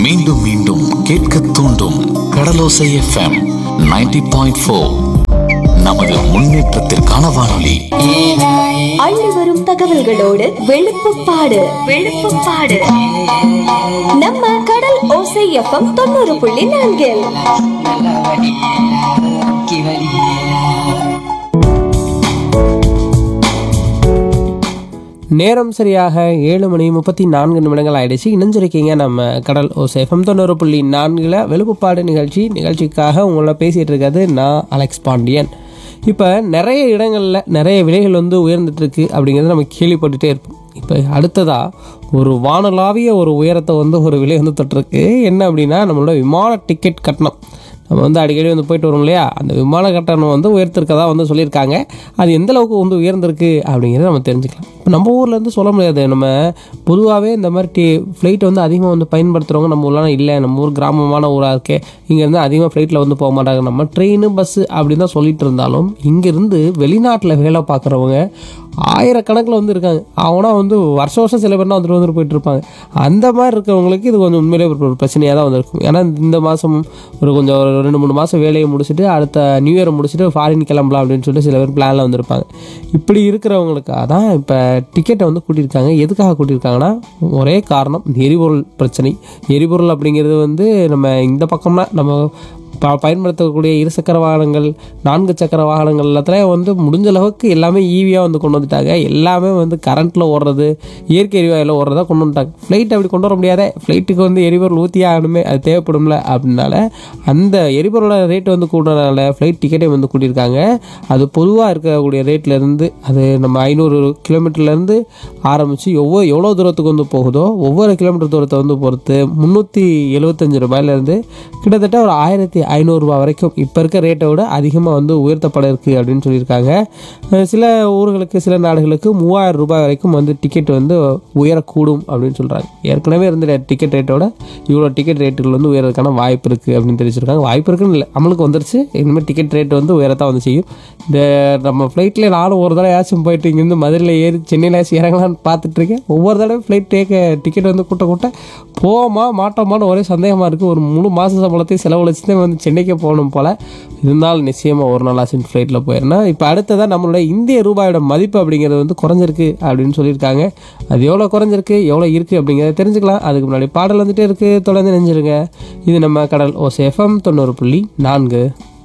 மீண்டும் மீண்டும் கேட்க தூண்டும் கடலோசை எஃப்எம் 90.4 பாயிண்ட் ஃபோர் நமது முன்னேற்றத்திற்கான வானொலி அள்ளி வரும் தகவல்களோடு வெளுப்புப்பாடு வெளுப்புப்பாடு நம்ம கடல் ஓசை எஃப்எம் தொண்ணூறு புள்ளி நான்கில் நல்லா வடி கி வடி நேரம் சரியாக ஏழு மணி முப்பத்தி நான்கு நிமிடங்கள் ஆயிடுச்சு இணைஞ்சிருக்கீங்க நம்ம கடல் ஓசேஃபம் தொண்ணூறு புள்ளி நான்கில் வெளுப்புப்பாடு நிகழ்ச்சி நிகழ்ச்சிக்காக உங்களை பேசிகிட்டு இருக்கிறது நான் அலெக்ஸ் பாண்டியன் இப்போ நிறைய இடங்களில் நிறைய விலைகள் வந்து உயர்ந்துட்டு இருக்கு அப்படிங்கிறத நம்ம கேள்விப்பட்டுட்டே இருப்போம் இப்போ அடுத்ததாக ஒரு வானளாவிய ஒரு உயரத்தை வந்து ஒரு விலை வந்து தொட்டிருக்கு என்ன அப்படின்னா நம்மளோட விமான டிக்கெட் கட்டணம் நம்ம வந்து அடிக்கடி வந்து போயிட்டு வரோம் இல்லையா அந்த விமான கட்டணம் வந்து உயர்த்திருக்கதா வந்து சொல்லியிருக்காங்க அது எந்த அளவுக்கு வந்து உயர்ந்திருக்கு அப்படிங்கிறத நம்ம தெரிஞ்சுக்கலாம் இப்போ நம்ம ஊர்ல இருந்து சொல்ல முடியாது நம்ம பொதுவாகவே இந்த மாதிரி டி ஃப்ளைட் வந்து அதிகமாக வந்து பயன்படுத்துகிறவங்க நம்ம ஊர்லாம் இல்லை நம்ம ஊர் கிராமமான ஊராக இருக்கே இங்கேருந்து அதிகமாக ஃப்ளைட்டில் வந்து போக மாட்டாங்க நம்ம ட்ரெயின் பஸ்ஸு அப்படின்னு தான் சொல்லிட்டு இருந்தாலும் இங்கேருந்து வெளிநாட்டில் வேலை பார்க்குறவங்க ஆயிரக்கணக்கில் வந்து இருக்காங்க அவனா வந்து வருஷம் வருஷம் சில பேர்னா வந்துட்டு வந்துட்டு போயிட்டு இருப்பாங்க அந்த மாதிரி இருக்கிறவங்களுக்கு இது கொஞ்சம் உண்மையிலே ஒரு ஒரு பிரச்சனையாக தான் வந்திருக்கும் ஏன்னா இந்த மாதம் ஒரு கொஞ்சம் ஒரு ரெண்டு மூணு மாதம் வேலையை முடிச்சுட்டு அடுத்த நியூ இயரை முடிச்சுட்டு ஃபாரின் கிளம்பலாம் அப்படின்னு சொல்லிட்டு சில பேர் பிளானில் வந்திருப்பாங்க இப்படி இருக்கிறவங்களுக்காக தான் இப்போ டிக்கெட்டை வந்து கூட்டியிருக்காங்க எதுக்காக கூட்டியிருக்காங்கன்னா ஒரே காரணம் இந்த எரிபொருள் பிரச்சனை எரிபொருள் அப்படிங்கிறது வந்து நம்ம இந்த பக்கம்னா நம்ம ப பயன்படுத்தக்கூடிய இருசக்கர வாகனங்கள் நான்கு சக்கர வாகனங்கள் எல்லாத்துலேயும் வந்து முடிஞ்ச அளவுக்கு எல்லாமே ஈவியாக வந்து கொண்டு வந்துட்டாங்க எல்லாமே வந்து கரண்ட்டில் ஓடுறது இயற்கை எரிவாயில் ஓடுறதா கொண்டு வந்துட்டாங்க ஃப்ளைட் அப்படி கொண்டு வர முடியாதே ஃப்ளைட்டுக்கு வந்து எரிபொருள் ஊற்றியே ஆகணுமே அது தேவைப்படும்ல அப்படின்னால அந்த எரிபொருளோட ரேட் வந்து கூடுறதுனால ஃப்ளைட் டிக்கெட்டை வந்து கூட்டியிருக்காங்க அது பொதுவாக இருக்கக்கூடிய ரேட்லேருந்து அது நம்ம ஐநூறு கிலோமீட்டர்லேருந்து ஆரம்பித்து ஒவ்வொரு எவ்வளோ தூரத்துக்கு வந்து போகுதோ ஒவ்வொரு கிலோமீட்டர் தூரத்தை வந்து பொறுத்து முந்நூற்றி எழுபத்தஞ்சு ரூபாயிலேருந்து கிட்டத்தட்ட ஒரு ஆயிரத்தி ஐநூறுரூபா வரைக்கும் இப்போ இருக்க ரேட்டை விட அதிகமாக வந்து உயர்த்தப்பட இருக்குது அப்படின்னு சொல்லியிருக்காங்க அஹ் சில ஊர்களுக்கு சில நாடுகளுக்கு மூவாயிரம் ரூபாய் வரைக்கும் வந்து டிக்கெட் வந்து உயரக்கூடும் அப்படின்னு சொல்கிறாங்க ஏற்கனவே இருந்த டிக்கெட் ரேட்டோட இவ்வளோ டிக்கெட் ரேட்டுகள் வந்து உயரதுக்கான வாய்ப்பு இருக்குது அப்படின்னு தெரிவிச்சிருக்காங்க வாய்ப்பு இருக்குன்னு இல்லை நம்மளுக்கு வந்துருச்சு இனிமேல் டிக்கெட் ரேட் வந்து உயரத்தான் வந்து செய்யும் இந்த நம்ம ஃப்ளைட்டில் நானும் ஒரு தடவை ஏச்சும் போயிட்டு இங்கேருந்து மதுரையில் ஏறி சென்னையில் ஏசி இறங்கலான்னு பார்த்துட்டு இருக்கேன் ஒவ்வொரு தடவை ஃப்ளைட் டேக்க டிக்கெட் வந்து கூட்ட கூட்ட போவோமா மாட்டோமான்னு ஒரே சந்தேகமாக இருக்குது ஒரு முழு மாத சம்பளத்தையும் செலவழிச்சு தான் வந்து சென்னைக்கே போகணும் போல் இருந்தாலும் நிச்சயமாக ஒரு நாள் ஆசின் ஃப்ளைட்டில் போயிடணும் இப்போ அடுத்ததான் நம்மளோட இந்திய ரூபாயோட மதிப்பு அப்படிங்கிறது வந்து குறைஞ்சிருக்கு அப்படின்னு சொல்லியிருக்காங்க அது எவ்வளோ குறைஞ்சிருக்கு எவ்வளோ இருக்குது அப்படிங்கிறத தெரிஞ்சுக்கலாம் அதுக்கு முன்னாடி பாடல் வந்துட்டே இருக்குது தொடர்ந்து நெஞ்சிருங்க இது நம்ம கடல் ஓசேஃபம் தொண்ணூறு புள்ளி நான்கு